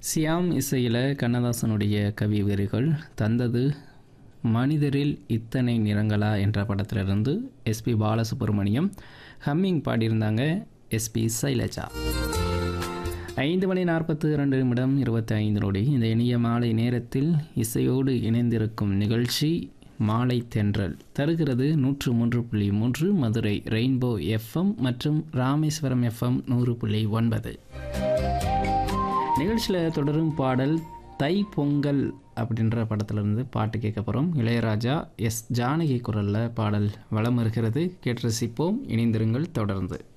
Siam இசையில் கண்ணதாசனுடைய கவி வரிகள் தந்தது மனிதரில் இத்தனை நிறங்களா என்ற படத்திலிருந்து எஸ்பி பாலசுப்ரமணியம் ஹம்மிங் பாடியிருந்தாங்க எஸ்பி சைலஜா ஐந்து மணி நாற்பத்து இரண்டு நிமிடம் இருபத்தி ஐந்து நொடி இந்த இனிய மாலை நேரத்தில் இசையோடு இணைந்திருக்கும் நிகழ்ச்சி மாலை தென்றல் தருகிறது நூற்று மூன்று புள்ளி மூன்று மதுரை ரெயின்போ எஃப்எம் மற்றும் ராமேஸ்வரம் எஃப்எம் நூறு புள்ளி ஒன்பது நிகழ்ச்சியில் தொடரும் பாடல் தை பொங்கல் அப்படின்ற படத்திலிருந்து பாட்டு கேட்க போகிறோம் இளையராஜா எஸ் ஜானகி குரலில் பாடல் வளம் இருக்கிறது கேட்டு ரசிப்போம் இணைந்திருங்கள் தொடர்ந்து